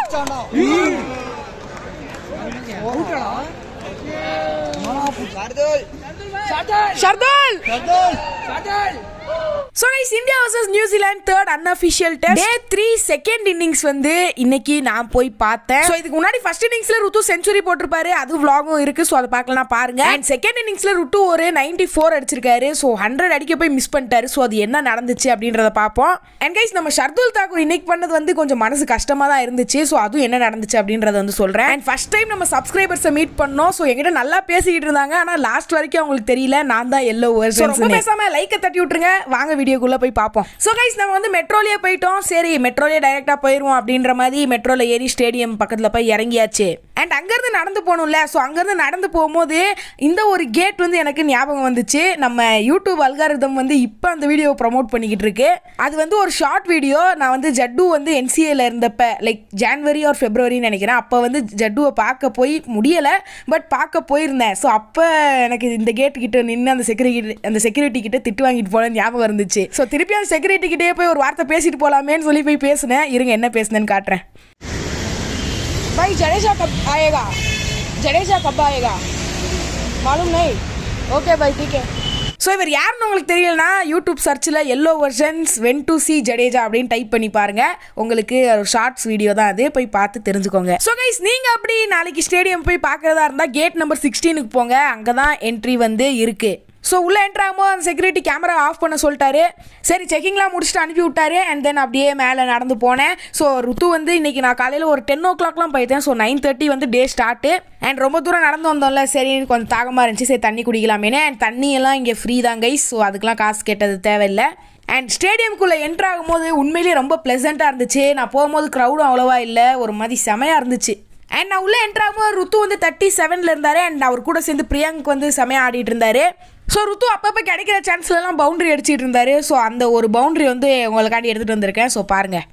Shardul so guys India versus New Zealand third unofficial test day three second innings வந்து இன்னைக்கு நான் போய் பார்த்தேன் ஸோ இதுக்கு முன்னாடி ஃபர்ஸ்ட் இன்னிங்ஸ்ல ருத்து செஞ்சுரி போட்டிருப்பாரு அது vlogகும் இருக்கு ஸோ அதை பார்க்கலாம் பாருங்க அண்ட் செகண்ட் இன்னிங்ஸ்ல ருத்து ஒரு நைன்டி ஃபோர் அடிச்சிருக்காரு ஸோ ஹண்ட்ரட் அடிக்க போய் மிஸ் பண்ணிட்டாரு ஸோ அது என்ன நடந்துச்சு அப்படின்றத பார்ப்போம் அண்ட் கைஸ் நம்ம ஷர்துல் தாக்கூர் இன்னைக்கு பண்ணது வந்து கொஞ்சம் மனசு கஷ்டமா தான் இருந்துச்சு ஸோ அதுவும் என்ன நடந்துச்சு அப்படின்றத வந்து சொல்றேன் அண்ட் ஃபர்ஸ்ட் டைம் நம்ம சப்ஸ்கிரைபர்ஸை மீட் பண்ணோம் ஸோ எங்கிட்ட நல்லா பேசிக்கிட்டு இருந்தாங்க ஆனால் லாஸ்ட் வரைக்கும் அவங்களுக்கு தெரியல நான் தான் எல்லோ வேர்ஷன் ரொம்ப பேசாம லைக்கை தட்டி விட்டுருங்க வாங்க வீடியோக்குள்ள போய் பார்ப்போம் ஸோ கைஸ் நம்ம வந்து மெட்ரோலயே போயிட்டோம் சரி மெட்ரோலயே டைரக்டா போயிருவோம் அப்படின்ற மாதிரி மெட்ரோல ஏறி ஸ்டேடியம் பக்கத்துல போய் இறங்கியாச்சு அண்ட் அங்கிருந்து நடந்து போகணும்ல ஸோ அங்கிருந்து நடந்து போகும்போது இந்த ஒரு கேட் வந்து எனக்கு ஞாபகம் வந்துச்சு நம்ம யூடியூப் அல்காரிதம் வந்து இப்போ அந்த வீடியோவை ப்ரமோட் பண்ணிக்கிட்டு இருக்கு அது வந்து ஒரு ஷார்ட் வீடியோ நான் வந்து ஜட்டு வந்து என்சிஏல இருந்தப்ப லைக் ஜான்வரி ஆர் ஃபெப்ரவரின்னு நினைக்கிறேன் அப்போ வந்து ஜட்டுவை பார்க்க போய் முடியலை பட் பார்க்க போயிருந்தேன் ஸோ அப்போ எனக்கு இந்த கேட் கிட்ட நின்று அந்த செக்யூரிட்டி அந்த செக்யூரிட்டி கிட்ட திட்டு வாங்கிட்டு போன ஞாபகம் இருந்துச்சு ஸோ திருப்பி அந்த செக்யூரிட்டி கிட்டே போய் ஒரு வார்த்தை பேசிட்டு போலாமேன்னு சொல்லி போய் பேசினேன் இருங்க என்ன பேசுனேன்னு காட்டுறேன் भाई जडेजा कब आएगा जडेजा कब आएगा मालूम नहीं ओके भाई ठीक है ஸோ இவர் யாருன்னு உங்களுக்கு தெரியலனா யூடியூப் சர்ச்சில் yellow versions when to see Jadeja அப்படின்னு டைப் பண்ணி பாருங்க உங்களுக்கு ஒரு ஷார்ட்ஸ் வீடியோ தான் அது போய் பார்த்து தெரிஞ்சுக்கோங்க ஸோ கைஸ் நீங்கள் அப்படி நாளைக்கு ஸ்டேடியம் போய் பார்க்குறதா இருந்தால் கேட் நம்பர் சிக்ஸ்டீனுக்கு போங்க அங்கே தான் என்ட்ரி வந்து இருக்குது ஸோ உள்ளே என்ட்ரு ஆகும்போது அந்த செக்யூரிட்டி கேமரா ஆஃப் பண்ண சொல்லிட்டாரு சரி செக்கிங்லாம் முடிச்சுட்டு அனுப்பி விட்டாரு அண்ட் தென் அப்படியே மேலே நடந்து போனேன் ஸோ ருத்து வந்து இன்னைக்கு நான் காலையில் ஒரு டென் ஓ கிளாக்லாம் போயிட்டேன் ஸோ நைன் தேர்ட்டி வந்து டே ஸ்டார்ட்டு அண்ட் ரொம்ப தூரம் நடந்து வந்தோம்ல சரி கொஞ்சம் தாகமாக இருந்துச்சு சரி தண்ணி குடிக்கலாமேனே அண்ட் தண்ணி எல்லாம் இங்கே ஃப்ரீ தான் கைஸ் ஸோ அதுக்கெலாம் காசு கேட்டது தேவையில்லை அண்ட் ஸ்டேடியம்குள்ளே என்ட்ரு ஆகும்போது உண்மையிலேயே ரொம்ப ப்ளசண்ட்டாக இருந்துச்சு நான் போகும்போது க்ரௌடும் அவ்வளோவா இல்லை ஒரு மாதிரி செமையாக இருந்துச்சு அண்ட் நான் உள்ளே என்ட்ரு ஆகும்போது ருத்து வந்து தேர்ட்டி செவனில் இருந்தார் அண்ட் அவர் கூட சேர்ந்து பிரியாங்க் வந்து செமையாக ஆடிட்டு இருந்தார் ஸோ ருத்து அப்பப்போ கிடைக்கிற சான்ஸ்லலாம் பவுண்டரி அடிச்சிட்டு இருந்தாரு ஸோ அந்த ஒரு பவுண்டரி வந்து உங்களுக்காண்டி எடுத்துகிட்டு வந்திருக்கேன் ஸோ பாருங்கள்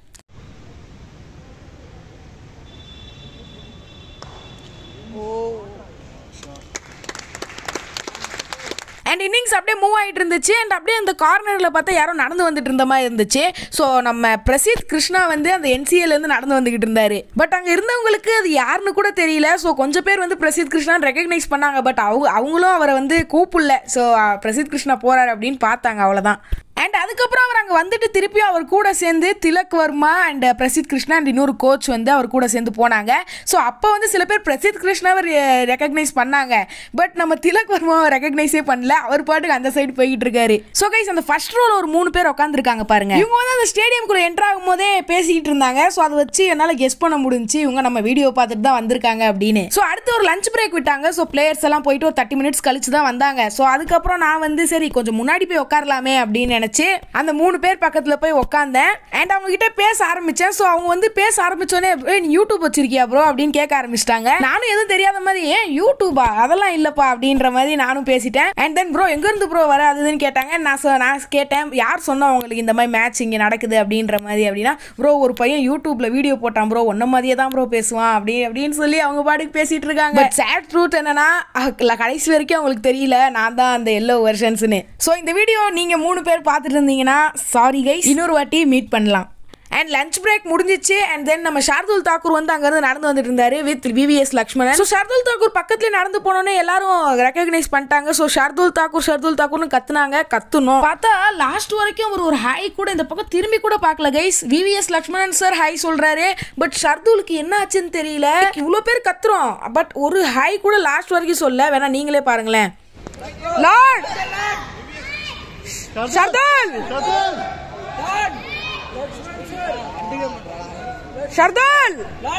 அண்ட் இன்னிங்ஸ் அப்படியே மூவ் ஆகிட்டு இருந்துச்சு அண்ட் அப்படியே அந்த கார்னரில் பார்த்தா யாரோ நடந்து வந்துட்டு இருந்த மாதிரி இருந்துச்சு ஸோ நம்ம பிரசித் கிருஷ்ணா வந்து அந்த என்சிஏலேருந்து நடந்து வந்துக்கிட்டு இருந்தாரு பட் அங்கே இருந்தவங்களுக்கு அது யாருன்னு கூட தெரியல ஸோ கொஞ்சம் பேர் வந்து பிரசித் கிருஷ்ணான்னு ரெகக்னைஸ் பண்ணாங்க பட் அவங்க அவங்களும் அவரை வந்து கூப்பிடல ஸோ பிரசித் கிருஷ்ணா போறாரு அப்படின்னு பார்த்தாங்க அவ்வளோதான் அண்ட் அதுக்கப்புறம் அவர் அங்கே வந்துட்டு திருப்பியும் அவர் கூட சேர்ந்து திலக் வர்மா அண்ட் பிரசித் கிருஷ்ணா அண்ட் இன்னொரு கோச் வந்து அவர் கூட சேர்ந்து போனாங்க ஸோ அப்போ வந்து சில பேர் பிரசித் கிருஷ்ணாவை ரெக்கக்னைஸ் பண்ணாங்க பட் நம்ம திலக் வர்மாவை ரெக்கக்னைஸே பண்ணல அவர் பாட்டுக்கு அந்த சைடு போய்கிட்டு இருக்காரு ஸோ கைஸ் அந்த ஃபர்ஸ்ட் ரோல ஒரு மூணு பேர் உட்காந்துருக்காங்க பாருங்க இவங்க வந்து அந்த ஸ்டேடியம்குள்ள என்ட்ரு ஆகும் போதே பேசிக்கிட்டு இருந்தாங்க ஸோ அதை வச்சு என்னால் கெஸ் பண்ண முடிஞ்சு இவங்க நம்ம வீடியோ பார்த்துட்டு தான் வந்திருக்காங்க அப்படின்னு ஸோ அடுத்து ஒரு லஞ்ச் பிரேக் விட்டாங்க ஸோ பிளேயர்ஸ் எல்லாம் போயிட்டு ஒரு தேர்ட்டி மினிட்ஸ் கழிச்சு தான் வந்தாங்க ஸோ அதுக்கப்புறம் நான் வந்து சரி கொஞ்சம் முன்னாடி போய் உட்காரலாமே அப்படின்னு நினைச்சு அந்த மூணு பேர் பக்கத்துல போய் உட்காந்தேன் அண்ட் அவங்க கிட்ட பேச ஆரம்பிச்சேன் ஸோ அவங்க வந்து பேச ஆரம்பிச்சோடனே "ஏய், நீ யூடியூப் வச்சிருக்கியா ப்ரோ அப்படின்னு கேட்க ஆரம்பிச்சிட்டாங்க நானும் எதுவும் தெரியாத மாதிரி ஏன் யூடியூபா அதெல்லாம் இல்லப்பா அப்படின்ற மாதிரி நானும் பேசிட்டேன் அண்ட் தென் ப்ரோ எங்க இருந்து ப்ரோ வர அதுன்னு கேட்டாங்க நான் சொ- நான் கேட்டேன் யார் சொன்னா உங்களுக்கு இந்த மாதிரி மேட்ச் இங்க நடக்குது அப்படின்ற மாதிரி அப்படின்னா ப்ரோ ஒரு பையன் யூடியூப்ல வீடியோ போட்டான் ப்ரோ ஒன்ன மாதிரியே தான் ப்ரோ பேசுவான் அப்படி அப்படின்னு சொல்லி அவங்க பாட்டுக்கு பேசிட்டு இருக்காங்க பட் சேட் ட்ரூத் என்னன்னா அஹ், ல- கடைசி வரைக்கும் அவங்களுக்கு தெரியல நான் தான் அந்த எல்லோ வெர்ஷன்ஸ்னு ஸோ இந்த வீடியோ நீங்க மூணு பேர் பார்த்துட்டு இருந்தீங்கன்னா சாரி கைஸ் இன்னொரு வாட்டி மீட் பண்ணலாம் அண்ட் லஞ்ச் பிரேக் முடிஞ்சிச்சு அண்ட் தென் நம்ம ஷார்துல் தாக்கூர் வந்து அங்கேருந்து நடந்து வந்துட்டு இருந்தாரு with VVS Lakshmanan so Shardul Thakur பக்கத்துல நடந்து போனோன்னே எல்லாரும் ரெக்கக்னைஸ் பண்ணிட்டாங்க ஸோ ஷார்துல் தாக்கூர் ஷார்துல் தாக்கூர்னு கத்துனாங்க கத்துனோம் பார்த்தா லாஸ்ட் வரைக்கும் அவர் ஒரு ஹாய் கூட இந்த பக்கம் திரும்பி கூட பார்க்கல guys VVS Lakshmanan sir hi சொல்றாரு பட் ஷர்துலுக்கு என்ன ஆச்சுன்னு தெரியல இவ்வளோ பேர் கத்துறோம் பட் ஒரு ஹாய் கூட லாஸ்ட் வரைக்கும் சொல்ல வேணா நீங்களே பாருங்களேன் லார்ட் ஷர்துல் ஷர்துல்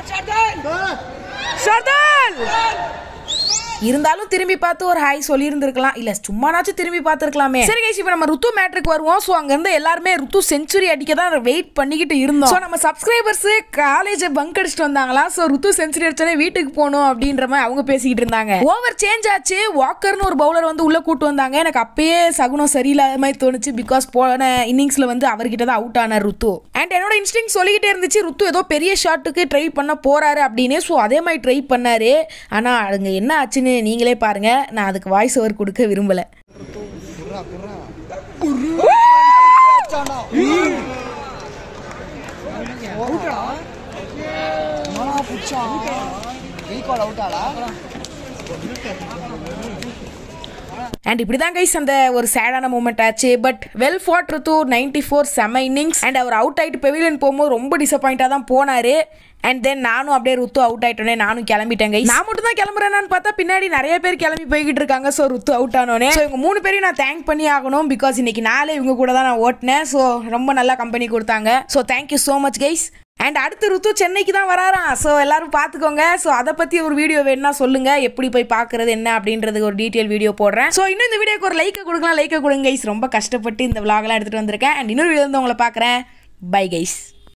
ஷர்துல் இருந்தாலும் திரும்பி பார்த்து ஒரு ஹாய் சொல்லியிருந்திருக்கலாம் இல்ல சும்மானாச்சும் திரும்பி பார்த்துருக்கலாமே சரி கைஸ் இப்போ நம்ம ருத்து மேட்ருக்கு வருவோம் ஸோ அங்க இருந்து எல்லாருமே ருத்து செஞ்சுரி அடிக்க தான் வெயிட் பண்ணிக்கிட்டு இருந்தோம் ஸோ நம்ம சப்ஸ்கிரைபர்ஸ் காலேஜ் பங்க் அடிச்சுட்டு வந்தாங்களா ஸோ ருத்து செஞ்சுரி அடிச்சோடனே வீட்டுக்கு போகணும் அப்படின்ற மாதிரி அவங்க பேசிக்கிட்டு இருந்தாங்க ஓவர் சேஞ்ச் ஆச்சு வாக்கர்னு ஒரு பவுலர் வந்து உள்ள கூட்டு வந்தாங்க எனக்கு அப்பயே சகுனம் சரியில்லாத மாதிரி தோணுச்சு பிகாஸ் போன இன்னிங்ஸ்ல வந்து அவர்கிட்ட தான் அவுட் ஆனார் ருத்து அண்ட் என்னோட இன்ஸ்டிங் சொல்லிக்கிட்டே இருந்துச்சு ருத்து ஏதோ பெரிய ஷாட்டுக்கு ட்ரை பண்ண போறாரு அப்படின்னு ஸோ அதே மாதிரி ட்ரை பண்ணாரு ஆனா அதுங்க என்ன ஆச்சுன்னு நீங்களே பாருங்க நான் அதுக்கு வாய்ஸ் ஓவர் கொடுக்க விரும்பல பிடிச்சான் ரீகால் அவுட் ஆடா அண்ட் இப்படி தான் கைஸ் அந்த ஒரு சேடான மூமெண்ட் ஆச்சு பட் வெல் ஃபாட் ருத்து நைன்டி ஃபோர் செம இன்னிங்ஸ் அண்ட் அவர் அவுட் ஆகிட்டு பெவிலியன் போகும்போது ரொம்ப டிசப்பாயிண்டாக தான் போனார் அண்ட் தென் நானும் அப்படியே ருத்து அவுட் ஆயிட்டோனே நானும் கிளம்பிட்டேன் guys. நான் மட்டும் தான் கிளம்புறேன்னு பார்த்தா பின்னாடி நிறைய பேர் கிளம்பி போய்கிட்டு இருக்காங்க ஸோ ருத்து அவுட் ஆனோனே ஸோ இவங்க மூணு பேரையும் நான் தேங்க் பண்ணி ஆகணும் பிகாஸ் இன்னைக்கு நாளே இவங்க கூட தான் நான் ஓட்டினேன் ஸோ ரொம்ப நல்லா கம்பெனி கொடுத்தாங்க so thank you so much guys and அடுத்து ருத்து சென்னைக்கு தான் வராராம் ஸோ எல்லாரும் பார்த்துக்கோங்க ஸோ அதை பற்றி ஒரு வீடியோ வேணும்னா சொல்லுங்க எப்படி போய் பார்க்கறது என்ன அப்படின்றது ஒரு டீட்டெயில் வீடியோ போடுறேன் ஸோ இன்னும் இந்த வீடியோக்கு ஒரு லைக்கை கொடுக்கலாம் லைக்கை கொடுங்க கைஸ் ரொம்ப கஷ்டப்பட்டு இந்த விலாகெல்லாம் எடுத்துகிட்டு வந்திருக்கேன் அண்ட் இன்னொரு வீடியோ வந்து உங்களை பார்க்குறேன் பை கைஸ்